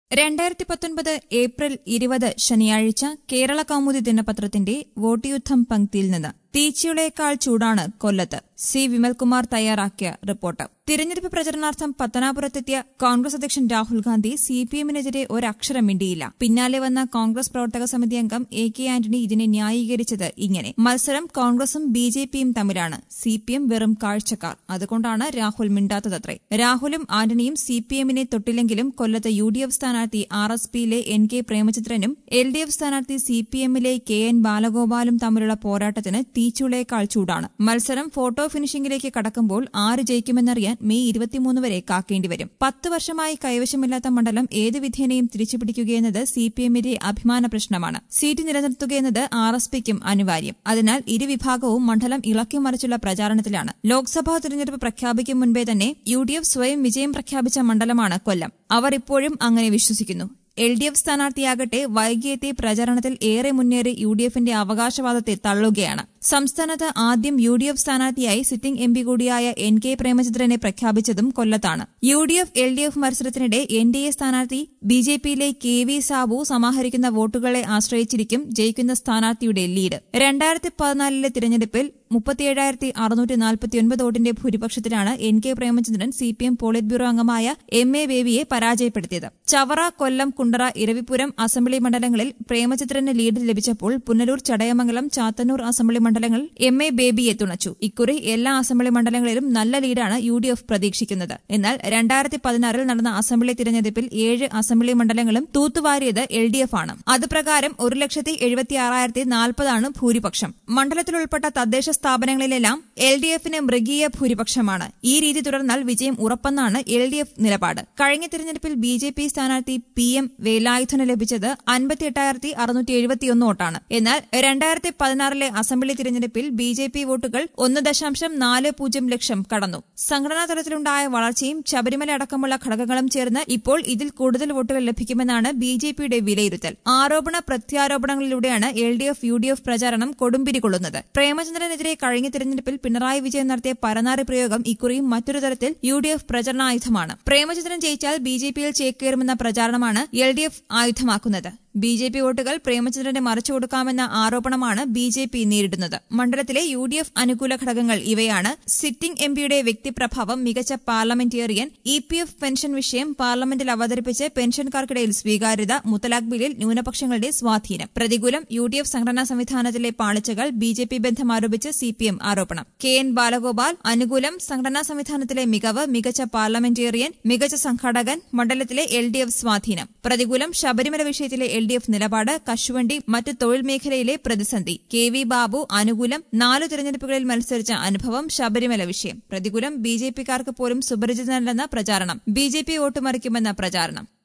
രണ്ടായിരത്തി പത്തൊൻപത് ഏപ്രിൽ ഇരുപത് ശനിയാഴ്ച കേരള കൗമുദി ദിനപത്രത്തിന്റെ വോട്ട് യുദ്ധം പങ്ക്തിയിൽ നിന്ന് തീച്ചിയുളയേക്കാൾ ചൂടാണ് കൊല്ലത്ത് സി വിമൽകുമാർ തയ്യാറാക്കിയ റിപ്പോർട്ട് തിരഞ്ഞെടുപ്പ് പ്രചരണാർത്ഥം പത്തനാപുരത്തെത്തിയ കോൺഗ്രസ് അധ്യക്ഷൻ രാഹുൽ ഗാന്ധി സി പി എമ്മിനെതിരെ ഒരക്ഷരം മിണ്ടിയില്ല പിന്നാലെ വന്ന കോൺഗ്രസ് പ്രവർത്തക സമിതി അംഗം എ കെ ആന്റണി ഇതിനെ ന്യായീകരിച്ചത് ഇങ്ങനെ മത്സരം കോൺഗ്രസും ബി ജെ പിയും തമ്മിലാണ് സി പി എം വെറും കാഴ്ചക്കാർ അതുകൊണ്ടാണ് രാഹുൽ മിണ്ടാത്തതത്രേ രാഹുലും ആന്റണിയും സി പി എമ്മിനെ തൊട്ടില്ലെങ്കിലും കൊല്ലത്ത് യു ഡി എഫ് സ്ഥാനാർത്ഥി ആർ എസ് പിയിലെ എൻ കെ പ്രേമചന്ദ്രനും എൽ ഡി എഫ് സ്ഥാനാർത്ഥി സി പി എമ്മിലെ കെ എൻ ബാലഗോപാലും തമ്മിലുള്ള പോരാട്ടത്തിന് തീച്ചുളയേക്കാൾ ചൂടാണ് മത്സരം ഫോട്ടോ ഫിനിഷിംഗിലേക്ക് കടക്കുമ്പോൾ ആര് ജയിക്കുമെന്നറിയാൻ മെയ് ഇരുപത്തിമൂന്ന് വരെ കാക്കേണ്ടി വരും പത്ത് വർഷമായി കൈവശമില്ലാത്ത മണ്ഡലം ഏത് വിധേനയും തിരിച്ചുപിടിക്കുകയെന്നത് സി പി എമ്മിന്റെ അഭിമാന പ്രശ്നമാണ് സീറ്റ് നിലനിർത്തുകയെന്നത് ആർ എസ് പിക്കും അനിവാര്യം അതിനാൽ ഇരുവിഭാഗവും മണ്ഡലം ഇളക്കിമറിച്ചുള്ള പ്രചാരണത്തിലാണ് ലോക്സഭാ തിരഞ്ഞെടുപ്പ് പ്രഖ്യാപിക്കും മുൻപേ തന്നെ യു ഡി എഫ് സ്വയം വിജയം പ്രഖ്യാപിച്ച മണ്ഡലമാണ് കൊല്ലം അവർ ഇപ്പോഴും അങ്ങനെ വിശ്വസിക്കുന്നു എൽ ഡി എഫ് സ്ഥാനാർത്ഥിയാകട്ടെ വൈകിയെത്തി പ്രചാരണത്തിൽ ഏറെ മുന്നേറി യു ഡി എഫിന്റെ അവകാശവാദത്തെ തള്ളുകയാണ് സംസ്ഥാനത്ത് ആദ്യം യു ഡി എഫ് സ്ഥാനാർത്ഥിയായി സിറ്റിംഗ് എം പി കൂടിയായ എൻ കെ പ്രേമചന്ദ്രനെ പ്രഖ്യാപിച്ചതും കൊല്ലത്താണ് U D F L D F മത്സരത്തിനിടെ എൻ ഡി എ സ്ഥാനാർത്ഥി ബി ജെ പിയിലെ കെ വി സാബു സമാഹരിക്കുന്ന വോട്ടുകളെ ആശ്രയിച്ചിരിക്കും ജയിക്കുന്ന സ്ഥാനാർത്ഥിയുടെ ലീഡ് രണ്ടായിരത്തി പതിനാലിലെ തിരഞ്ഞെടുപ്പിൽ മുപ്പത്തിയേഴായിരത്തി അറുന്നൂറ്റി നാൽപ്പത്തിയൊൻപത് വോട്ടിന്റെ ഭൂരിപക്ഷത്തിലാണ് N K Premachandran C P M polit bureau അംഗമായ എം എ ബേബിയെ പരാജയപ്പെടുത്തിയത് ചവറ കൊല്ലം കുണ്ടറ ഇരവിപുരം അസംബ്ലി മണ്ഡലങ്ങളിൽ പ്രേമചന്ദ്രന് ലീഡ് ലഭിച്ചപ്പോൾ പുനലൂർ ചടയമംഗലം ചാത്തന്നൂർ അസംബ്ലി മണ്ഡലങ്ങളിൽ എം എ ബേബിയെ തുണച്ചു ഇക്കുറി എല്ലാ അസംബ്ലി മണ്ഡലങ്ങളിലും നല്ല ലീഡാണ് യു ഡി എഫ് പ്രതീക്ഷിക്കുന്നത് എന്നാൽ രണ്ടായിരത്തി പതിനാറിൽ നടന്ന അസംബ്ലി തിരഞ്ഞെടുപ്പിൽ ഏഴ് അസംബ്ലി മണ്ഡലങ്ങളും തൂത്തുവാരിയത് എൽ ഡി എഫ് ആണ് അത് പ്രകാരം ഒരു ലക്ഷത്തി എഴുപത്തി ആറായിരത്തി നാൽപ്പതാണ് ഭൂരിപക്ഷം മണ്ഡലത്തിൽ ഉൾപ്പെട്ട തദ്ദേശ സ്ഥാപനങ്ങളിലെല്ലാം എൽ ഡി എഫിന് മൃഗീയ ഭൂരിപക്ഷമാണ് ഈ രീതി തുടർന്നാൽ വിജയം ഉറപ്പെന്നാണ് എൽ ഡി എഫ് നിലപാട് കഴിഞ്ഞ തിരഞ്ഞെടുപ്പിൽ ബി ജെ പി സ്ഥാനാർത്ഥി പി എം വേലായുധന് ലഭിച്ചത് അൻപത്തിയെട്ടായിരത്തി അറുന്നൂറ്റി എഴുപത്തിയൊന്ന് വോട്ടാണ് എന്നാൽ രണ്ടായിരത്തി പതിനാറിലെ അസംബ്ലി തിരഞ്ഞെടുപ്പിൽ ബി ജെ പി വോട്ടുകൾ ഒന്ന് ദശാംശം നാല് പൂജ്യം ലക്ഷം കടന്നു സംഘടനാ തലത്തിലുണ്ടായ വളർച്ചയും ശബരിമല അടക്കമുള്ള ഘടകങ്ങളും ചേർന്ന് ഇപ്പോൾ ഇതിൽ കൂടുതൽ വോട്ടുകൾ ലഭിക്കുമെന്നാണ് ബി ജെ പിയുടെ വിലയിരുത്തൽ ആരോപണ പ്രത്യാരോപണങ്ങളിലൂടെയാണ് L D F U D F പ്രചാരണം കൊടുമ്പിരി കൊള്ളുന്നത് പ്രേമചന്ദ്രനെതിരെ കഴിഞ്ഞ തിരഞ്ഞെടുപ്പിൽ പിണറായി വിജയൻ നടത്തിയ പരനാറി പ്രയോഗം ഇക്കുറിയും മറ്റൊരു തരത്തിൽ യു ഡി എഫ് പ്രചരണായുധമാണ് പ്രേമചന്ദ്രൻ ജയിച്ചാൽ ബി ജെ പിയിൽ ചേക്കേറുമെന്ന പ്രചാരണമാണ് എൽ ഡി എഫ് ആയുധമാക്കുന്നത് ബി ജെ പി വോട്ടുകൾ പ്രേമചന്ദ്രന് മറിച്ചു കൊടുക്കാമെന്ന ആരോപണമാണ് ബി ജെ പി നേരിടുന്നത് മണ്ഡലത്തിലെ യു ഡി എഫ് അനുകൂല ഘടകങ്ങൾ ഇവയാണ് സിറ്റിംഗ് എം പിയുടെ വ്യക്തിപ്രഭാവം മികച്ച parliamentarian E P F pension വിഷയം പാർലമെന്റിൽ അവതരിപ്പിച്ച് പെൻഷൻകാർക്കിടയിൽ സ്വീകാര്യത മുത്തലാഖ് ബില്ലിൽ ന്യൂനപക്ഷങ്ങളുടെ സ്വാധീനം പ്രതികൂലം യു ഡി എഫ് സംഘടനാ സംവിധാനത്തിലെ പാളിച്ചകൾ ബി ജെ പി ബന്ധം ആരോപിച്ച് സി പി എം ആരോപണം കെ എൻ ബാലഗോപാൽ അനുകൂലം സംഘടനാ സംവിധാനത്തിലെ മികവ് മികച്ച പാർലമെന്റേറിയൻ മികച്ച സംഘാടകൻ മണ്ഡലത്തിലെ എൽ ഡി എഫ് സ്വാധീനം പ്രതികൂലം ശബരിമല വിഷയത്തിലെ എൽ ഡി എഫ് നിലപാട് കശുവണ്ടി മറ്റ് തൊഴിൽ മേഖലയിലെ പ്രതിസന്ധി കെ വി ബാബു അനുകൂലം നാലു തിരഞ്ഞെടുപ്പുകളിൽ മത്സരിച്ച അനുഭവം ശബരിമല വിഷയം പ്രതികൂലം ബി ജെ പിക്കാർക്ക് പോലും സുപരിചിതനല്ലെന്ന പ്രചാരണം ബി ജെ പി വോട്ട് മറിക്കുമെന്ന പ്രചാരണം